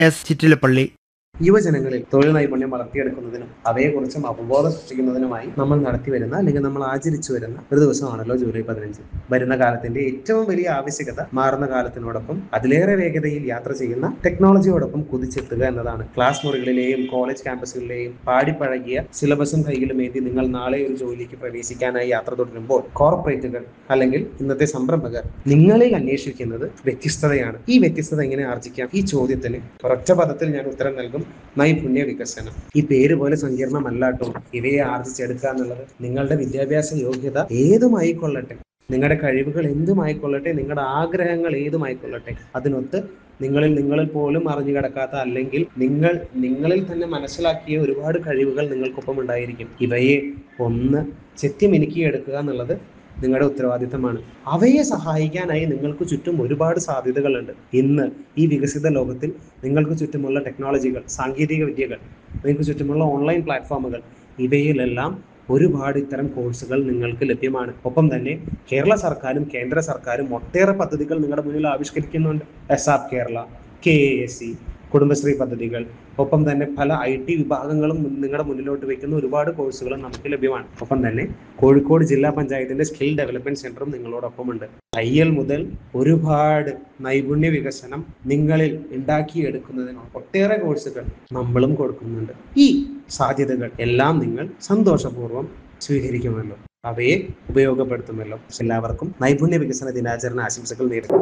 S Chittilappilly യുവജനങ്ങളിൽ തൊഴിൽ നൈപുണ്യം വളർത്തിയെടുക്കുന്നതിനും അവയെക്കുറിച്ചും അവബോധം സൃഷ്ടിക്കുന്നതിനുമായി നമ്മൾ നടത്തിവരുന്ന അല്ലെങ്കിൽ നമ്മൾ ആചരിച്ചു വരുന്ന ഒരു ദിവസമാണല്ലോ ജൂലൈ പതിനഞ്ച് വരുന്ന കാലത്തിന്റെ ഏറ്റവും വലിയ ആവശ്യകത മാറുന്ന കാലത്തിനോടൊപ്പം അതിലേറെ വേഗതയിൽ യാത്ര ചെയ്യുന്ന ടെക്നോളജിയോടൊപ്പം കുതിച്ചെത്തുക എന്നതാണ് ക്ലാസ് മുറികളിലെയും കോളേജ് ക്യാമ്പസുകളിലെയും പാടിപ്പഴകിയ സിലബസും കൈകളുമേന്തി നിങ്ങൾ നാളെ ഒരു ജോലിക്ക് പ്രവേശിക്കാനായി യാത്ര തുടരുമ്പോൾ കോർപ്പറേറ്റുകൾ അല്ലെങ്കിൽ ഇന്നത്തെ സംരംഭകർ നിങ്ങളിൽ അന്വേഷിക്കുന്നത് വ്യത്യസ്തതയാണ് ഈ വ്യത്യസ്തത എങ്ങനെ ആർജിക്കാം ഈ ചോദ്യത്തിന് ഒരൊറ്റ പദത്തിൽ ഞാൻ ഉത്തരം നൽകും നൈപുണ്യ വികസനം ഈ പേര് പോലെ സങ്കീർണമല്ലാട്ടോ ഇവയെ ആർജിച്ചെടുക്കുക എന്നുള്ളത് നിങ്ങളുടെ വിദ്യാഭ്യാസ യോഗ്യത ഏതുമായിക്കൊള്ളട്ടെ നിങ്ങളുടെ കഴിവുകൾ എന്തുമായിക്കൊള്ളട്ടെ നിങ്ങളുടെ ആഗ്രഹങ്ങൾ ഏതുമായിക്കൊള്ളട്ടെ അതിനൊത്ത് നിങ്ങളിൽ നിങ്ങളിൽ പോലും അറിഞ്ഞു കിടക്കാത്ത അല്ലെങ്കിൽ നിങ്ങൾ നിങ്ങളിൽ തന്നെ മനസ്സിലാക്കിയ ഒരുപാട് കഴിവുകൾ നിങ്ങൾക്കൊപ്പം ഉണ്ടായിരിക്കും ഇവയെ ഒന്ന് ചെത്തിമിനുക്കിയെടുക്കുക എന്നുള്ളത് നിങ്ങളുടെ ഉത്തരവാദിത്തമാണ് അവയെ സഹായിക്കാനായി നിങ്ങൾക്ക് ചുറ്റും ഒരുപാട് സാധ്യതകളുണ്ട് ഇന്ന് ഈ വികസിത ലോകത്തിൽ നിങ്ങൾക്ക് ചുറ്റുമുള്ള ടെക്നോളജികൾ സാങ്കേതിക വിദ്യകൾ നിങ്ങൾക്ക് ചുറ്റുമുള്ള ഓൺലൈൻ പ്ലാറ്റ്ഫോമുകൾ ഇവയിലെല്ലാം ഒരുപാട് ഇത്തരം കോഴ്സുകൾ നിങ്ങൾക്ക് ലഭ്യമാണ് ഒപ്പം തന്നെ കേരള സർക്കാരും കേന്ദ്ര സർക്കാരും ഒട്ടേറെ പദ്ധതികൾ നിങ്ങളുടെ മുന്നിൽ ആവിഷ്കരിക്കുന്നുണ്ട് S R Kerala K A S C Kudumbashree പദ്ധതികൾ ഒപ്പം തന്നെ പല ഐ ടി വിഭാഗങ്ങളും മുൻ- നിങ്ങളുടെ മുന്നിലോട്ട് വെക്കുന്ന ഒരുപാട് കോഴ്സുകളും നമുക്ക് ലഭ്യമാണ് ഒപ്പം തന്നെ കോഴിക്കോട് ജില്ലാ പഞ്ചായത്തിന്റെ സ്കിൽ ഡെവലപ്മെന്റ് സെന്ററും നിങ്ങളോടൊപ്പമുണ്ട് തയ്യൽ മുതൽ ഒരുപാട് നൈപുണ്യ വികസനം നിങ്ങളിൽ ഉണ്ടാക്കിയെടുക്കുന്നതിന് ഒട്ടേറെ കോഴ്സുകൾ നമ്മളും കൊടുക്കുന്നുണ്ട് ഈ സാധ്യതകൾ എല്ലാം നിങ്ങൾ സന്തോഷപൂർവ്വം സ്വീകരിക്കുമല്ലോ അവയെ ഉപയോഗപ്പെടുത്തുമല്ലോ എല്ലാവർക്കും നൈപുണ്യ വികസന ദിനാചരണ ആശംസകൾ നേരുന്നു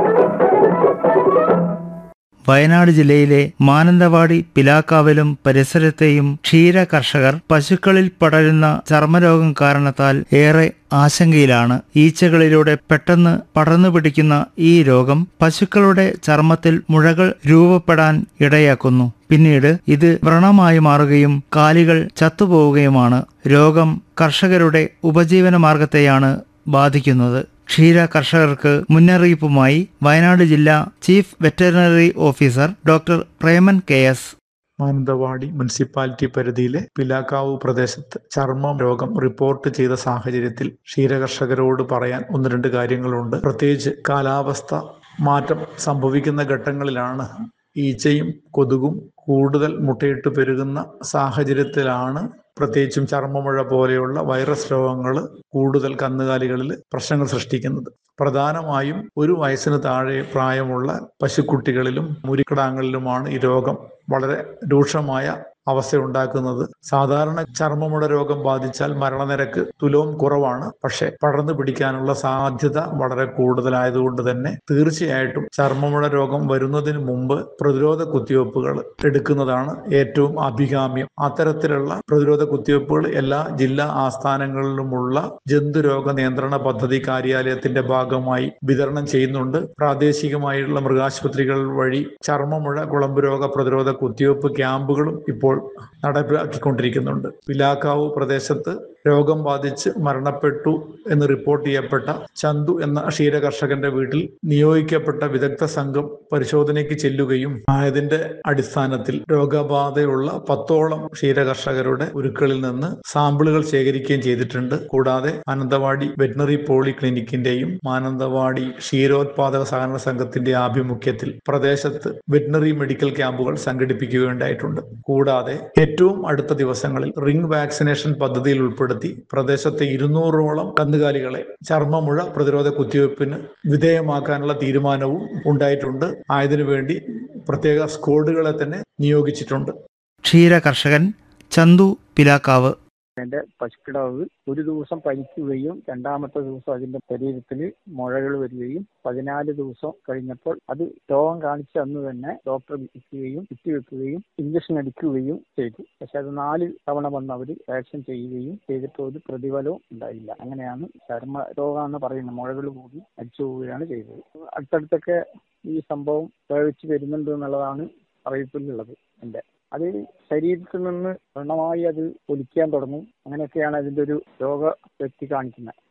വയനാട് ജില്ലയിലെ മാനന്തവാടി പിലാക്കാവിലും പരിസരത്തെയും ക്ഷീര കർഷകർ പശുക്കളിൽ പടരുന്ന ചർമ്മരോഗം കാരണത്താൽ ഏറെ ആശങ്കയിലാണ് ഈച്ചകളിലൂടെ പെട്ടെന്ന് പടർന്നു പിടിക്കുന്ന ഈ രോഗം പശുക്കളുടെ ചർമ്മത്തിൽ മുഴകൾ രൂപപ്പെടാൻ ഇടയാക്കുന്നു പിന്നീട് ഇത് വ്രണമായി മാറുകയും കാലികൾ ചത്തുപോവുകയുമാണ് രോഗം കർഷകരുടെ ഉപജീവന മാർഗത്തെയാണ് ബാധിക്കുന്നത് ക്ഷീര കർഷകർക്ക് മുന്നറിയിപ്പുമായി വയനാട് ജില്ലാ chief veterinary officer doctor Preman K S Mananthavady municipality പരിധിയിലെ പിലാക്കാവ് പ്രദേശത്ത് ചർമ്മ രോഗം റിപ്പോർട്ട് ചെയ്ത സാഹചര്യത്തിൽ ക്ഷീരകർഷകരോട് പറയാൻ ഒന്ന് രണ്ട് കാര്യങ്ങളുണ്ട് പ്രത്യേകിച്ച് കാലാവസ്ഥ മാറ്റം സംഭവിക്കുന്ന ഘട്ടങ്ങളിലാണ് ഈച്ചയും കൊതുകും കൂടുതൽ മുട്ടയിട്ട് പെരുകുന്ന സാഹചര്യത്തിലാണ് പ്രത്യേകിച്ചും ചർമ്മമുഴ പോലെയുള്ള വൈറസ് രോഗങ്ങൾ കൂടുതൽ കന്നുകാലികളിൽ പ്രശ്നങ്ങൾ സൃഷ്ടിക്കുന്നത് പ്രധാനമായും ഒരു വയസ്സിന് താഴെ പ്രായമുള്ള പശുക്കുട്ടികളിലും മുരിക്കിടാങ്ങളിലുമാണ് ഈ രോഗം വളരെ രൂക്ഷമായ അവസ്ഥ ഉണ്ടാക്കുന്നത് സാധാരണ ചർമ്മമുട രോഗം ബാധിച്ചാൽ മരണനിരക്ക് തുലവും കുറവാണ് പക്ഷെ പടർന്നു പിടിക്കാനുള്ള സാധ്യത വളരെ കൂടുതലായതുകൊണ്ട് തന്നെ തീർച്ചയായിട്ടും ചർമ്മമുഴ രോഗം വരുന്നതിന് മുമ്പ് പ്രതിരോധ കുത്തിവയ്പ്പുകൾ എടുക്കുന്നതാണ് ഏറ്റവും അഭികാമ്യം അത്തരത്തിലുള്ള പ്രതിരോധ കുത്തിവയ്പ്പുകൾ എല്ലാ ജില്ലാ ആസ്ഥാനങ്ങളിലുമുള്ള ജന്തുരോഗ നിയന്ത്രണ പദ്ധതി കാര്യാലയത്തിന്റെ ഭാഗമായി വിതരണം ചെയ്യുന്നുണ്ട് പ്രാദേശികമായുള്ള മൃഗാശുപത്രികൾ വഴി ചർമ്മമുഴ കുളമ്പ് രോഗ പ്രതിരോധ കുത്തിവയ്പ്പ് ക്യാമ്പുകളും ഇപ്പോൾ നടപ്പിലാക്കിക്കൊണ്ടിരിക്കുന്നുണ്ട് പിലാക്കാവ് പ്രദേശത്ത് രോഗം ബാധിച്ച് മരണപ്പെട്ടു എന്ന് റിപ്പോർട്ട് ചെയ്യപ്പെട്ട ചന്തു എന്ന ക്ഷീരകർഷകന്റെ വീട്ടിൽ നിയോഗിക്കപ്പെട്ട വിദഗ്ധ സംഘം പരിശോധനയ്ക്ക് ചെല്ലുകയും ആയതിന്റെ അടിസ്ഥാനത്തിൽ രോഗബാധയുള്ള പത്തോളം ക്ഷീരകർഷകരുടെ ഉരുക്കളിൽ നിന്ന് സാമ്പിളുകൾ ശേഖരിക്കുകയും ചെയ്തിട്ടുണ്ട് കൂടാതെ മാനന്തവാടി വെറ്റിനറി പോളി ക്ലിനിക്കിന്റെയും മാനന്തവാടി ക്ഷീരോത്പാദക സഹകരണ സംഘത്തിന്റെ ആഭിമുഖ്യത്തിൽ പ്രദേശത്ത് വെറ്റിനറി മെഡിക്കൽ ക്യാമ്പുകൾ സംഘടിപ്പിക്കുകയുണ്ടായിട്ടുണ്ട് കൂടാതെ ഏറ്റവും അടുത്ത ദിവസങ്ങളിൽ റിംഗ് വാക്സിനേഷൻ പദ്ധതിയിൽ ഉൾപ്പെടുത്തി പ്രദേശത്തെ ഇരുന്നൂറോളം കന്നുകാലികളെ ചർമ്മമുഴ പ്രതിരോധ കുത്തിവയ്പ്പിന് വിധേയമാക്കാനുള്ള തീരുമാനവും ഉണ്ടായിട്ടുണ്ട് ആയതിനു വേണ്ടി പ്രത്യേക സ്ക്വാഡുകളെ തന്നെ നിയോഗിച്ചിട്ടുണ്ട് ക്ഷീര കർഷകൻ ചന്തു പിലാക്കാവ് എന്റെ പശുക്കിടാവ് ഒരു ദിവസം പനിക്കുകയും രണ്ടാമത്തെ ദിവസം അതിന്റെ ശരീരത്തിൽ മുഴകൾ വരികയും പതിനാല് ദിവസം കഴിഞ്ഞപ്പോൾ അത് രോഗം കാണിച്ച അന്ന് തന്നെ ഡോക്ടർ വിളിക്കുകയും കുത്തിവെക്കുകയും ഇഞ്ചക്ഷൻ അടിക്കുകയും ചെയ്തു പക്ഷെ അത് നാല് തവണ വന്ന് അവർ വാക്സിൻ ചെയ്യുകയും ചെയ്തിട്ട് ഒരു പ്രതിഫലവും ഉണ്ടായില്ല അങ്ങനെയാണ് ചർമ്മ രോഗമെന്ന് പറയുന്ന മുഴകൾ കൂടി അടിച്ചു പോവുകയാണ് ചെയ്തത് അടുത്തടുത്തൊക്കെ ഈ സംഭവം പ്രയോഗിച്ച് വരുന്നുണ്ട് എന്നുള്ളതാണ് അറിയിപ്പിലുള്ളത് എന്റെ അത് ശരീരത്തിൽ നിന്ന് പൂർണ്ണമായി അത് ഒലിക്കാൻ തുടങ്ങും അങ്ങനെയൊക്കെയാണ് അതിന്റെ ഒരു രോഗ വ്യക്തി കാണിക്കുന്നത്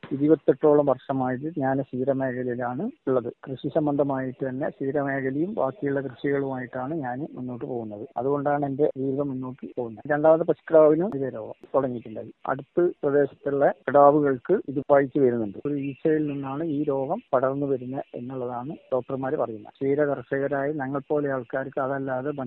ഇരുപത്തെട്ടോളം വർഷമായിട്ട് ഞാൻ ക്ഷീരമേഖലയിലാണ് ഉള്ളത് കൃഷി സംബന്ധമായിട്ട് തന്നെ ക്ഷീരമേഖലയും ബാക്കിയുള്ള കൃഷികളുമായിട്ടാണ് ഞാൻ മുന്നോട്ട് പോകുന്നത് അതുകൊണ്ടാണ് എന്റെ ജീവിതം മുന്നോട്ട് പോകുന്നത് രണ്ടാമത് പശുക്കിടാവിനും ഇതേ രോഗം തുടങ്ങിയിട്ടുണ്ടായി അടുത്ത് പ്രദേശത്തുള്ള കിടാവുകൾക്ക് ഇത് പഴിച്ചു വരുന്നുണ്ട് ഒരു ഈച്ചയിൽ നിന്നാണ് ഈ രോഗം പടർന്നു വരുന്നത് എന്നുള്ളതാണ് ഡോക്ടർമാർ പറയുന്നത് ക്ഷീര കർഷകരായ ഞങ്ങൾ പോലെ ആൾക്കാർക്ക് അതല്ലാതെ